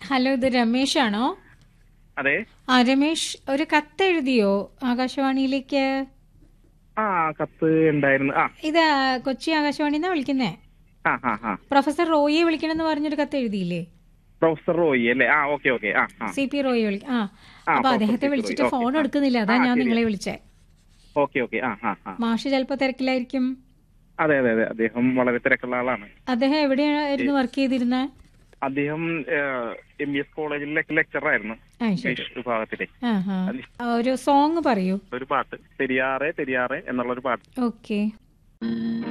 Hello ഇത് രമേശ് ആണോ അതെ ആ രമേശ് ഒരു കത്ത് എഴുതിയോ ആകാശവാണിയിലേക്ക് ആ കത്ത് ഉണ്ടായിരുന്നു ആ ഇത് കൊച്ചി ആകാശവാണിന്നാ വിളിക്കുന്നേ ആ ആ ആ പ്രൊഫസർ റോയിയെ വിളിക്കണമെന്ന് പറഞ്ഞൊരു കത്ത് എഴുതിയില്ലേ പ്രൊഫസർ റോയി അല്ലേ ആ ഓക്കെ ഓക്കെ ആ ആ സി പി റോയി വിളി ആ ആ, അപ്പൊ പ്രൊഫസർ അദ്ദേഹത്തെ സി പി വിളിച്ചിട്ട് റോയി, ഫോൺ ഓക്കേ, ആ. എടുക്കുന്നില്ല അതാ ആ, ഞാൻ ശരി. നിങ്ങളെ വിളിച്ചേ ഓക്കെ ഓക്കെ ആ ആ ആ മാഷ് ചിലപ്പോ തിരക്കിലായിരിക്കും അതെ അതെ അതെ അദ്ദേഹം വളരെ തിരക്കുള്ള ആളാണ് അദ്ദേഹം എവിടെയായിരുന്നു വർക്ക് ചെയ്തിരുന്നത് അദ്ദേഹം എം ബി എസ് കോളേജിലെ ലെക്ചർ ആയിരുന്നു ആ ശരി ഇംഗ്ലീഷ് വിഭാഗത്തിലെ ആ ഹാ ഒരു സോങ് പറയൂ ഒരു പാട്ട് പെരിയാറെ പെരിയാറെ എന്നുള്ള ഒരു പാട്ട് ഓക്കെ